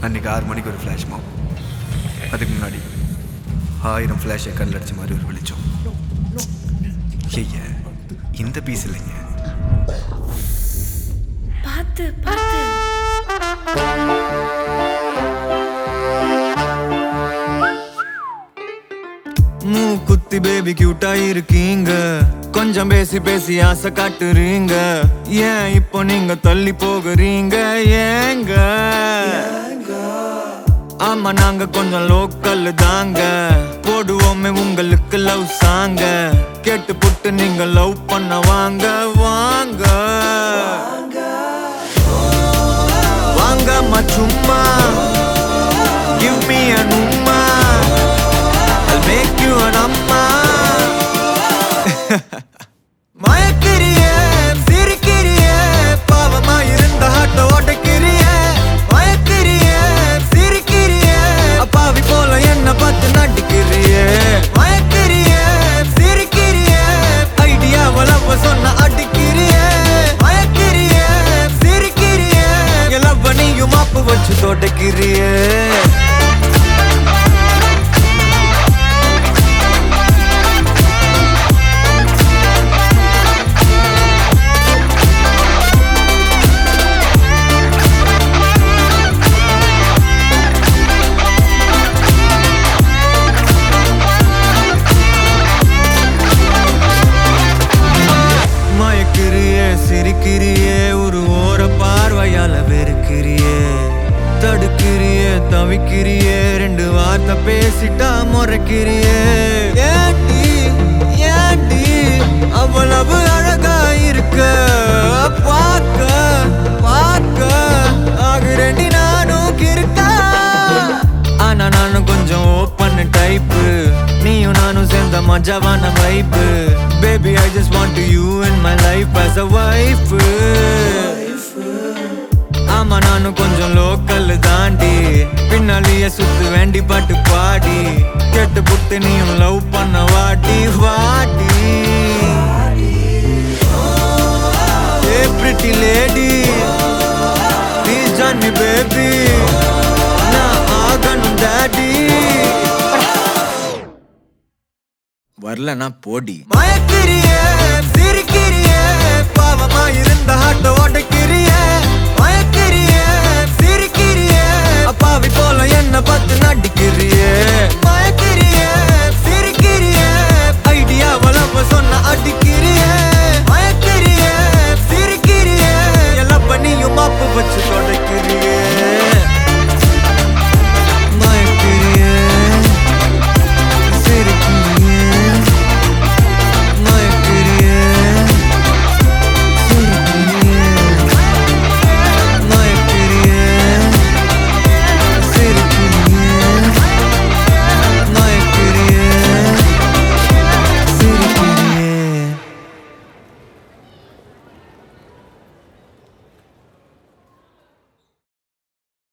அன்னைக்கு ஆறு மணிக்கு ஒரு ஃப்ளாஷ் மாப் அதுக்கு முன்னாடி ஆயிரம் ஃப்ளாஷை கண்ணில் அடிச்ச மாதிரி ஒரு வெளிச்சம் ஐயா இந்த பீஸ் இல்லைங்க பார்த்து பார்த்து மூக்குத்தி பேபி கியூட்டா இருக்கீங்க கொஞ்சம் பேசி பேசி ஆசை காட்டுறீங்க ஏன் இப்போ நீங்க தள்ளி போகுறீங்க ஏங்க ஆமா நாங்க கொஞ்சம் லோக்கல் தாங்க போடுவோமே உங்களுக்கு லவ் சாங்க கேட்டு புட்டு நீங்க லவ் பண்ண வாங்க வாங்க வாங்கம்மா சும்மா give me an உம்மா I'll make you an அம்மா மயக்கிறியே சிரிக்கிறியே பாவமா இருந்த ஹாட்ட உடைக்கிறியே மயக்கிறியே சிரிக்கிறியே அப்பாவி போல என்ன பார்த்து நடிக்கிறியே மயக்கிறியே சிரிக்கிறியே ஐடியாவ லவ் சொன்ன அடிக்கிறியே மயக்கிறியே சிரிக்கிறியே எல்லாம் நீயும் மாப்பு வச்சு தொடக்கிறியே மயக்கிறியே சிரிக்கிறியே ஒரு ஓர பார்வையால வெறுக்கிறியே தடுக்கிறியே தவிக்கிறியே ரெண்டு வார்த்தை பேசிட்டா முறைக்கிறியே ஏண்டி ஏண்டி அவ்வளவு அழகா இருக்க பார்க்க பார்க்க ஆகுறேண்டி நானும் கிறுக்கா ஆனா நானும் கொஞ்சம் ஓப்பன் டைப்பு நீயும் நானும் சேர்ந்த மஜாவான வைப்பு baby I just want you in my life as a wife ஆமா நானும் கொஞ்சம் லோக்கல் தாண்டி பின்னாலேயே சுத்து வேண்டி பாட்டு பாடி கேட்டு புட்டு நீயும் லவ் பண்ண வாடி வாடி a pretty lady please join me baby நான் ஆகணும் டாடி வரலனா போடி மயக்கிறியே சிரிக்கிறியே பாவமா இருந்த ஹாட்ட